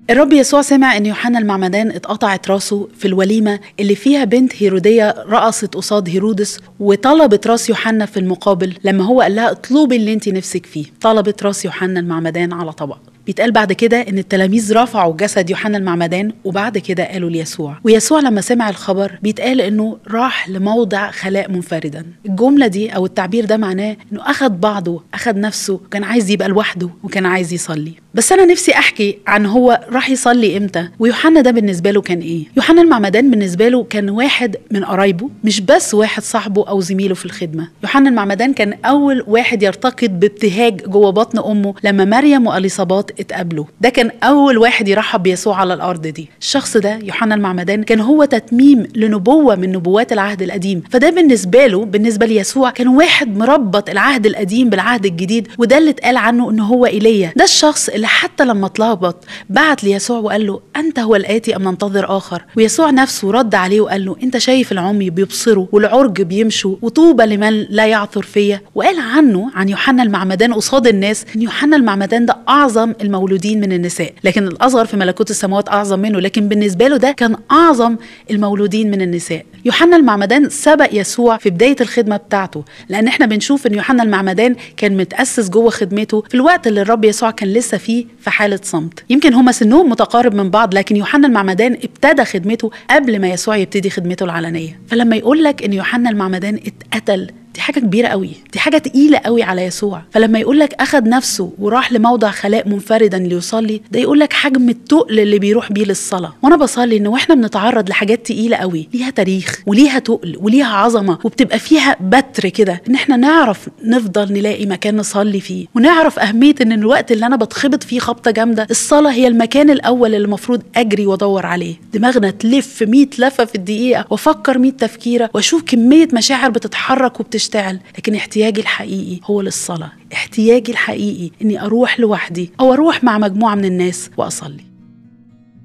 الرب يسوع سمع ان يوحنا المعمدان اتقطعت راسه في الوليمه اللي فيها بنت هيروديه رقصت قصاد هيرودس وطلبت راس يوحنا في المقابل لما هو قال لها اطلبي اللي انت نفسك فيه طلبت راس يوحنا المعمدان على طبق بيتقال بعد كده ان التلاميذ رفعوا جسد يوحنا المعمدان وبعد كده قالوا ليسوع ويسوع لما سمع الخبر بيتقال انه راح لموضع خلاء منفردا الجمله دي او التعبير ده معناه انه اخذ بعضه اخذ نفسه كان عايز يبقى لوحده وكان عايز يصلي بس انا نفسي احكي عن هو راح يصلي امتى ويوحنا ده بالنسبه له كان ايه يوحنا المعمدان بالنسبه له كان واحد من قرايبه مش بس واحد صاحبه او زميله في الخدمه يوحنا المعمدان كان اول واحد يرتقط بابتهاج جوه بطن امه لما مريم واليصابات اتقابلوا ده كان اول واحد يرحب بيسوع على الارض دي الشخص ده يوحنا المعمدان كان هو تتميم لنبوه من نبوات العهد القديم فده بالنسبه له بالنسبه ليسوع كان واحد مربط العهد القديم بالعهد الجديد وده اللي اتقال عنه ان هو ايليا ده الشخص اللي حتى لما اتلخبط بعت ليسوع وقال له انت هو الاتي ام ننتظر اخر ويسوع نفسه رد عليه وقال له انت شايف العمي بيبصروا والعرج بيمشوا وطوبى لمن لا يعثر فيا وقال عنه عن يوحنا المعمدان قصاد الناس ان يوحنا المعمدان ده اعظم المولودين من النساء لكن الاصغر في ملكوت السماوات اعظم منه لكن بالنسبه له ده كان اعظم المولودين من النساء يوحنا المعمدان سبق يسوع في بدايه الخدمه بتاعته لان احنا بنشوف ان يوحنا المعمدان كان متاسس جوه خدمته في الوقت اللي الرب يسوع كان لسه فيه في حاله صمت يمكن هما سنهم متقارب من بعض لكن يوحنا المعمدان ابتدى خدمته قبل ما يسوع يبتدي خدمته العلنيه فلما يقول لك ان يوحنا المعمدان اتقتل دي حاجه كبيره قوي دي حاجه تقيله قوي على يسوع فلما يقول لك اخذ نفسه وراح لموضع خلاء منفردا ليصلي ده يقول لك حجم التقل اللي بيروح بيه للصلاه وانا بصلي ان واحنا بنتعرض لحاجات تقيله قوي ليها تاريخ وليها تقل وليها عظمه وبتبقى فيها بتر كده ان احنا نعرف نفضل نلاقي مكان نصلي فيه ونعرف اهميه ان الوقت اللي انا بتخبط فيه خبطه جامده الصلاه هي المكان الاول اللي المفروض اجري وادور عليه دماغنا تلف 100 لفه في الدقيقه وافكر 100 تفكيره واشوف كميه مشاعر بتتحرك وبتشتغل تشتعل لكن احتياجي الحقيقي هو للصلاة احتياجي الحقيقي اني اروح لوحدي او اروح مع مجموعة من الناس واصلي